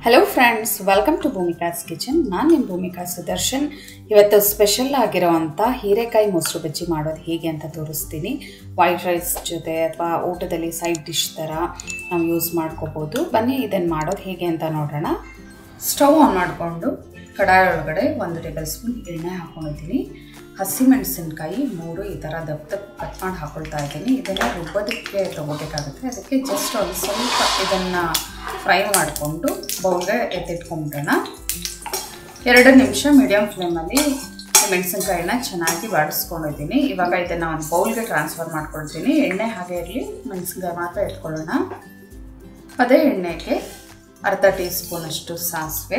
hello friends welcome to Bhoomika's kitchen ನಾನು ನಿಮ್ಮ ಭೂಮಿಕಾ ಸುದರ್ಶನ್ ಇವತ್ತು ಸ್ಪೆಷಲ್ ಆಗಿರೋವಂಥ ಹೀರೆಕಾಯಿ ಮೊಸರು ಬಜ್ಜಿ ಮಾಡೋದು ಹೇಗೆ ಅಂತ ತೋರಿಸ್ತೀನಿ ವೈಟ್ ರೈಸ್ ಜೊತೆ ಅಥವಾ ಊಟದಲ್ಲಿ ಸೈಡ್ ಡಿಶ್ ಥರ ನಾವು ಯೂಸ್ ಮಾಡ್ಕೋಬೋದು ಬನ್ನಿ ಇದನ್ನು ಮಾಡೋದು ಹೇಗೆ ಅಂತ ನೋಡೋಣ ಸ್ಟವ್ ಆನ್ ಮಾಡಿಕೊಂಡು ಕಡಾಯಿ ಒಳಗಡೆ ಒಂದು ಟೇಬಲ್ ಸ್ಪೂನ್ ಎಣ್ಣೆ ಹಾಕೊಂಡಿದ್ದೀನಿ ಹಸಿಮೆಣಸಿನ್ಕಾಯಿ ಮೂರು ಈ ಥರ ದಪ್ಪ ದಪ್ಪ ಕಟ್ ಮಾಡಿ ಹಾಕೊಳ್ತಾ ಇದ್ದೀನಿ ಇದನ್ನು ರುಬ್ಬೋದಕ್ಕೆ ತೊಗೋಬೇಕಾಗುತ್ತೆ ಅದಕ್ಕೆ ಜಸ್ಟ್ ಒಂದು ಸ್ವಲ್ಪ ಇದನ್ನು ಫ್ರೈ ಮಾಡಿಕೊಂಡು ಬೌಲ್ಗೆ ಎತ್ತಿಟ್ಕೊಂಬಿಡೋಣ ಎರಡು ನಿಮಿಷ ಮೀಡಿಯಮ್ ಫ್ಲೇಮಲ್ಲಿ ಮೆಣಸಿನ್ಕಾಯಿನ ಚೆನ್ನಾಗಿ ಬಾಡಿಸ್ಕೊಂಡಿದ್ದೀನಿ ಇವಾಗ ಇದನ್ನು ಒಂದು ಬೌಲ್ಗೆ ಟ್ರಾನ್ಸ್ಫರ್ ಮಾಡ್ಕೊಳ್ತೀನಿ ಎಣ್ಣೆ ಹಾಗೆ ಇರಲಿ ಮೆಣಸಿನ್ಕಾಯಿ ಮಾತ್ರ ಎತ್ಕೊಳ್ಳೋಣ ಅದೇ ಎಣ್ಣೆಗೆ ಅರ್ಧ ಟೀ ಸ್ಪೂನಷ್ಟು ಸಾಸಿವೆ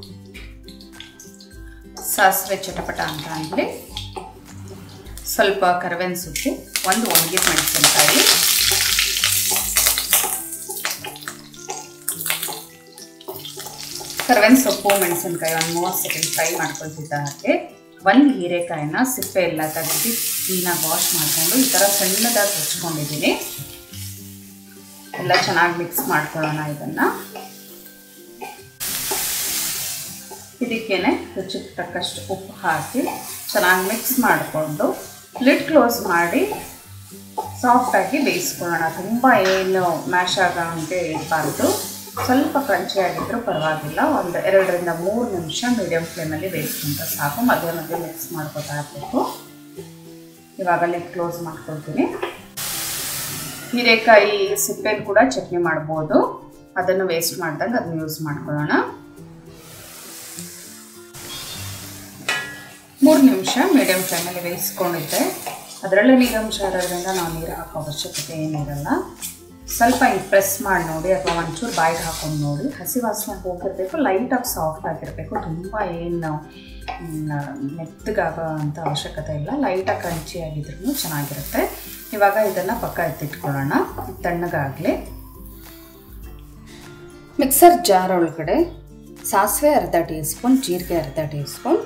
ಸಾಸಿವೆ ಚಟಪಟ ಅಂತ ಅಂದರೆ ಸ್ವಲ್ಪ ಕರಿಬೇವಿನ ಸೊಪ್ಪು ಒಂದು ಒಣಗಿದ ಮೆಣಸಿನಕಾಯಿ ಕರಿಬೇವಿನ ಸೊಪ್ಪು ಮೆಣಸಿನಕಾಯಿ ಒಂದು ಮೂವತ್ತು ಸೆಕೆಂಡ್ ಫ್ರೈ ಮಾಡ್ಕೊಳ್ತಿದ್ದ ಹಾಗೆ ಒಂದು ಹೀರೆಕಾಯಿನ ಸಿಪ್ಪೆ ಎಲ್ಲ ತೆಗೆದು ಕ್ಲೀನಾಗಿ ವಾಶ್ ಮಾಡಿಕೊಂಡು ಈ ಥರ ಸಣ್ಣದಾಗಿ ಹೆಚ್ಕೊಂಡಿದ್ದೀನಿ ಎಲ್ಲ ಚೆನ್ನಾಗಿ ಮಿಕ್ಸ್ ಮಾಡ್ಕೊಳ್ಳೋಣ ಇದನ್ನು ಇದಕ್ಕೇನೆ ರುಚಿಗೆ ತಕ್ಕಷ್ಟು ಉಪ್ಪು ಹಾಕಿ ಚೆನ್ನಾಗಿ ಮಿಕ್ಸ್ ಮಾಡಿಕೊಂಡು ಲಿಡ್ ಕ್ಲೋಸ್ ಮಾಡಿ ಸಾಫ್ಟಾಗಿ ಬೇಯಿಸ್ಕೊಳ್ಳೋಣ ತುಂಬ ಏನು ಮ್ಯಾಶ್ ಆಗೋಂಗೆ ಇರಬಾರ್ದು ಸ್ವಲ್ಪ ಕ್ರಂಚಿ ಆಗಿದ್ದರೂ ಪರವಾಗಿಲ್ಲ ಒಂದು ಎರಡರಿಂದ ಮೂರು ನಿಮಿಷ ಮೀಡಿಯಮ್ ಫ್ಲೇಮಲ್ಲಿ ಬೇಯಿಸ್ಕೊಂಡ್ರೆ ಸಾಕು ಮಧ್ಯೆ ಮಧ್ಯೆ ಮಿಕ್ಸ್ ಮಾಡ್ಕೊತಾ ಇರಬೇಕು ಇವಾಗ ಲಿಡ್ ಕ್ಲೋಸ್ ಮಾಡ್ಕೊಳ್ತೀನಿ ಹೀರೆಕಾಯಿ ಸಿಪ್ಪೆಲಿ ಕೂಡ ಚಟ್ನಿ ಮಾಡ್ಬೋದು ಅದನ್ನು ವೇಸ್ಟ್ ಮಾಡ್ದಂಗೆ ಅದನ್ನ ಯೂಸ್ ಮಾಡ್ಕೊಳ್ಳೋಣ ಮೂರು ನಿಮಿಷ ಮೀಡಿಯಮ್ ಫ್ಲೇಮಲ್ಲಿ ಬೇಯಿಸ್ಕೊಂಡಿದ್ದೆ ಅದರಲ್ಲೇ ನೀರಂಶ ಇರೋದ್ರಿಂದ ನಾವು ನೀರು ಹಾಕೋ ಅವಶ್ಯಕತೆ ಏನಿರಲ್ಲ ಸ್ವಲ್ಪ ಹಿಂಗೆ ಪ್ರೆಸ್ ಮಾಡಿ ನೋಡಿ ಅಥವಾ ಒಂಚೂರು ಬಾಯಿಗೆ ಹಾಕೊಂಡು ನೋಡಿ ಹಸಿ ವಾಸನೆ ಹೋಗಿರಬೇಕು ಲೈಟಾಗಿ ಸಾಫ್ಟ್ ಆಗಿರಬೇಕು ತುಂಬ ಏನು ಮೆತ್ತಗಾಗೋ ಅಂಥ ಅವಶ್ಯಕತೆ ಇಲ್ಲ ಲೈಟಾಗಿ ಕ್ರಂಚಿ ಆಗಿದ್ರೂ ಚೆನ್ನಾಗಿರುತ್ತೆ ಇವಾಗ ಇದನ್ನು ಪಕ್ಕ ಎತ್ತಿಟ್ಕೊಳ್ಳೋಣ ತಣ್ಣಗಾಗಲಿ ಮಿಕ್ಸರ್ ಜಾರ್ ಒಳಗಡೆ ಸಾಸಿವೆ ಅರ್ಧ ಟೀ ಸ್ಪೂನ್ ಜೀರಿಗೆ ಅರ್ಧ ಟೀ ಸ್ಪೂನ್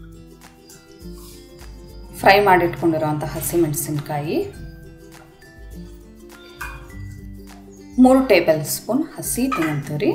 ಫ್ರೈ ಮಾಡಿಟ್ಕೊಂಡಿರೋಂಥ ಹಸಿಮೆಣಸಿನ್ಕಾಯಿ ಮೂರು ಟೇಬಲ್ ಸ್ಪೂನ್ ಹಸಿ ತೆಂಗಿನತುರಿ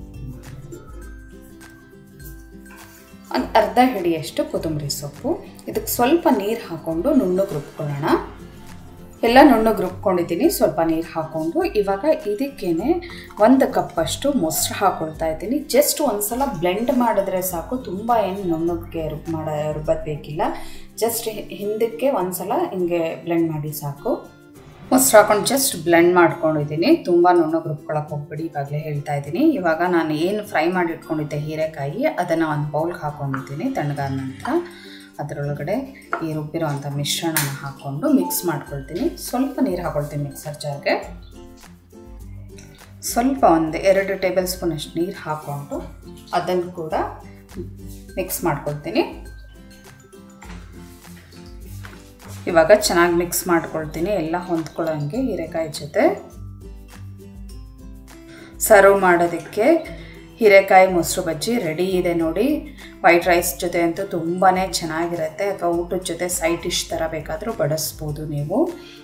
ಒಂದು ಅರ್ಧ ಹಿಡಿಯಷ್ಟು ಕೊತ್ತಂಬರಿ ಸೊಪ್ಪು ಇದಕ್ಕೆ ಸ್ವಲ್ಪ ನೀರು ಹಾಕ್ಕೊಂಡು ನುಣ್ಣಗೆ ರುಬ್ಕೊಳ್ಳೋಣ ಎಲ್ಲ ನುಣ್ಣಗೆ ರುಬ್ಕೊಂಡಿದ್ದೀನಿ ಸ್ವಲ್ಪ ನೀರು ಹಾಕ್ಕೊಂಡು ಇವಾಗ ಇದಕ್ಕೇನೆ ಒಂದು ಕಪ್ಪಷ್ಟು ಮೊಸರು ಹಾಕ್ಕೊಳ್ತಾ ಇದ್ದೀನಿ ಜಸ್ಟ್ ಒಂದು ಸಲ ಬ್ಲೆಂಡ್ ಮಾಡಿದ್ರೆ ಸಾಕು ತುಂಬ ಏನು ನುಣ್ಣಗೆ ರುಬ್ ಮಾಡ ರುಬ್ಬೋದು ಬೇಕಿಲ್ಲ ಜಸ್ಟ್ ಹಿಂದಕ್ಕೆ ಒಂದು ಸಲ ಹಿಂಗೆ ಬ್ಲೆಂಡ್ ಮಾಡಿ ಸಾಕು ಮೊಸರು ಹಾಕೊಂಡು ಜಸ್ಟ್ ಬ್ಲೆಂಡ್ ಮಾಡ್ಕೊಂಡಿದ್ದೀನಿ ತುಂಬ ನುಣ್ಣಗೆ ರುಬ್ಕೊಳಕ್ಕೆ ಹೋಗ್ಬಿಡಿ ಇವಾಗಲೇ ಹೇಳ್ತಾ ಇದ್ದೀನಿ ಇವಾಗ ನಾನು ಏನು ಫ್ರೈ ಮಾಡಿ ಇಟ್ಕೊಂಡಿದ್ದೆ ಹೀರೆಕಾಯಿ ಅದನ್ನು ಒಂದು ಬೌಲ್ಗೆ ಹಾಕ್ಕೊಂಡಿದ್ದೀನಿ ತಣ್ಣಗಾದ ನಂತರ ಅದರೊಳಗಡೆ ಈ ರುಬ್ಬಿರೋವಂಥ ಮಿಶ್ರಣನ ಹಾಕ್ಕೊಂಡು ಮಿಕ್ಸ್ ಮಾಡ್ಕೊಳ್ತೀನಿ ಸ್ವಲ್ಪ ನೀರು ಹಾಕ್ಕೊಳ್ತೀನಿ ಮಿಕ್ಸರ್ ಜಾರ್ಗೆ ಸ್ವಲ್ಪ ಒಂದು ಎರಡು ಟೇಬಲ್ ಸ್ಪೂನ್ ಅಷ್ಟು ನೀರು ಹಾಕ್ಕೊಂಡು ಅದನ್ನು ಕೂಡ ಮಿಕ್ಸ್ ಮಾಡ್ಕೊಳ್ತೀನಿ ಇವಾಗ ಚೆನ್ನಾಗಿ ಮಿಕ್ಸ್ ಮಾಡ್ಕೊಳ್ತೀನಿ ಎಲ್ಲ ಹೊಂದ್ಕೊಳ್ಳೋಂಗೆ ಹೀರೆಕಾಯಿ ಜೊತೆ ಸರ್ವ್ ಮಾಡೋದಕ್ಕೆ ಹೀರೆಕಾಯಿ ಮೊಸರು ಬಜ್ಜಿ ರೆಡಿ ಇದೆ ನೋಡಿ ವೈಟ್ ರೈಸ್ ಜೊತೆ ಅಂತೂ ತುಂಬಾ ಚೆನ್ನಾಗಿರುತ್ತೆ ಅಥವಾ ಊಟದ ಜೊತೆ ಸೈಡ್ ಡಿಶ್ ಥರ ಬೇಕಾದರೂ ಬಡಿಸ್ಬೋದು ನೀವು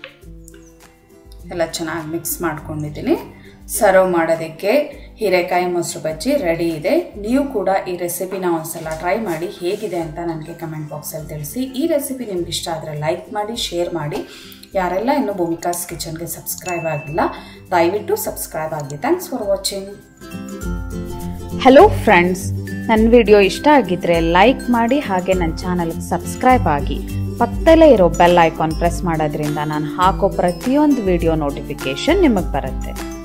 ಎಲ್ಲ ಚೆನ್ನಾಗಿ ಮಿಕ್ಸ್ ಮಾಡ್ಕೊಂಡಿದ್ದೀನಿ ಸರ್ವ್ ಮಾಡೋದಕ್ಕೆ ಹೀರೆಕಾಯಿ ಮೊಸರು ಬಜ್ಜಿ ರೆಡಿ ಇದೆ ನೀವು ಕೂಡ ಈ ರೆಸಿಪಿನ ಒಂದ್ಸಲ ಟ್ರೈ ಮಾಡಿ ಹೇಗಿದೆ ಅಂತ ನನಗೆ ಕಮೆಂಟ್ ಬಾಕ್ಸಲ್ಲಿ ತಿಳಿಸಿ ಈ ರೆಸಿಪಿ ನಿಮ್ಗೆ ಇಷ್ಟ ಆದರೆ ಲೈಕ್ ಮಾಡಿ ಶೇರ್ ಮಾಡಿ ಯಾರೆಲ್ಲ ಇನ್ನೂ ಭೂಮಿಕಾಸ್ ಕಿಚನ್ಗೆ ಸಬ್ಸ್ಕ್ರೈಬ್ ಆಗಿಲ್ಲ ದಯವಿಟ್ಟು ಸಬ್ಸ್ಕ್ರೈಬ್ ಆಗಿ thanks for watching hello friends ನನ್ನ ವಿಡಿಯೋ ಇಷ್ಟ ಆಗಿದ್ರೆ ಲೈಕ್ ಮಾಡಿ ಹಾಗೆ ನನ್ನ ಚಾನಲ್ಗೆ ಸಬ್ಸ್ಕ್ರೈಬ್ ಆಗಿ ಪಕ್ಕದಲ್ಲೇ ಇರೋ ಬೆಲ್ ಐಕಾನ್ ಪ್ರೆಸ್ ಮಾಡೋದ್ರಿಂದ ನಾನು ಹಾಕೋ ಪ್ರತಿಯೊಂದು ವಿಡಿಯೋ ನೋಟಿಫಿಕೇಷನ್ ನಿಮಗೆ ಬರುತ್ತೆ